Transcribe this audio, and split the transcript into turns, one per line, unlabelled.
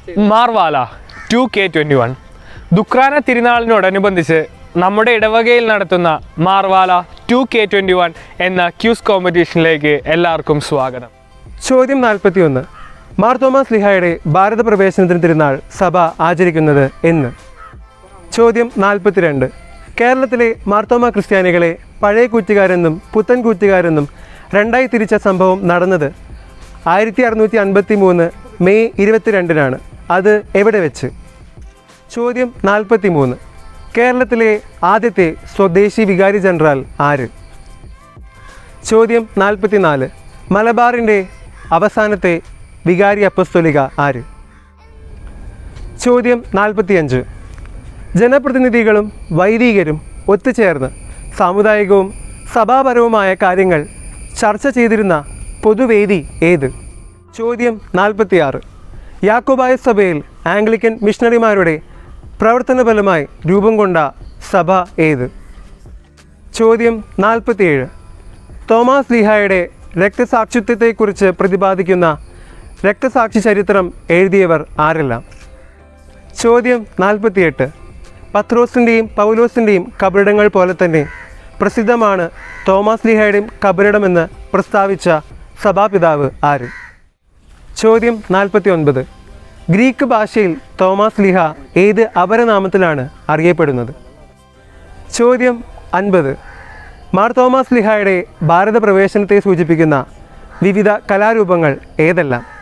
മാർവാല two K twenty one Dukrana തിരുനാളിനോടനുബന്ധിച്ച് നമ്മുടെ ഇടവകയിൽ നടത്തുന്ന മാർവാല ടു കെ ട്വൻറ്റി വൺ എന്ന ക്യൂസ് കോമ്പറ്റീഷനിലേക്ക് എല്ലാവർക്കും സ്വാഗതം
ചോദ്യം നാൽപ്പത്തിയൊന്ന് മാർ തോമസ് ലിഹായുടെ ഭാരത പ്രവേശനത്തിന് തിരുനാൾ സഭ ആചരിക്കുന്നത് എന്ന് ചോദ്യം നാൽപ്പത്തിരണ്ട് കേരളത്തിലെ മാർത്തോമ ക്രിസ്ത്യാനികളെ പഴയ കൂറ്റുകാരെന്നും പുത്തൻ കൂറ്റുകാരെന്നും രണ്ടായി തിരിച്ച സംഭവം നടന്നത് ആയിരത്തി അറുന്നൂറ്റി അൻപത്തി മൂന്ന് മെയ് ഇരുപത്തിരണ്ടിനാണ് അത് എവിടെ വെച്ച് ചോദ്യം നാൽപ്പത്തി മൂന്ന് കേരളത്തിലെ ആദ്യത്തെ സ്വദേശി വികാരി ജനറൽ ആര് ചോദ്യം നാൽപ്പത്തിനാല് മലബാറിൻ്റെ അവസാനത്തെ വികാരി അപ്പസ്തോലിക ആര് ചോദ്യം നാൽപ്പത്തിയഞ്ച് ജനപ്രതിനിധികളും വൈദികരും ഒത്തുചേർന്ന് സാമുദായികവും സഭാപരവുമായ കാര്യങ്ങൾ ചർച്ച ചെയ്തിരുന്ന പൊതുവേദി ഏത് ചോദ്യം നാൽപ്പത്തിയാറ് യാക്കോബായ സഭയിൽ ആംഗ്ലിക്കൻ മിഷണറിമാരുടെ പ്രവർത്തന ഫലമായി രൂപം കൊണ്ട സഭ ഏത് ചോദ്യം നാൽപ്പത്തിയേഴ് തോമസ് ലീഹായുടെ രക്തസാക്ഷിത്വത്തെക്കുറിച്ച് പ്രതിപാദിക്കുന്ന രക്തസാക്ഷി ചരിത്രം എഴുതിയവർ ആരെല്ലാം ചോദ്യം നാൽപ്പത്തിയെട്ട് പത്രോസിൻ്റെയും പൗലോസിൻ്റെയും കബറിടങ്ങൾ പോലെ തന്നെ പ്രസിദ്ധമാണ് തോമസ് ലീഹയുടെയും കബറിടമെന്ന് പ്രസ്താവിച്ച സഭാപിതാവ് ആര് ചോദ്യം നാൽപ്പത്തി ഒൻപത് ഗ്രീക്ക് ഭാഷയിൽ തോമസ് ലിഹ ഏത് അപരനാമത്തിലാണ് അറിയപ്പെടുന്നത് ചോദ്യം അൻപത് മാർ തോമസ് ലിഹായുടെ ഭാരത പ്രവേശനത്തെ സൂചിപ്പിക്കുന്ന വിവിധ കലാരൂപങ്ങൾ ഏതെല്ലാം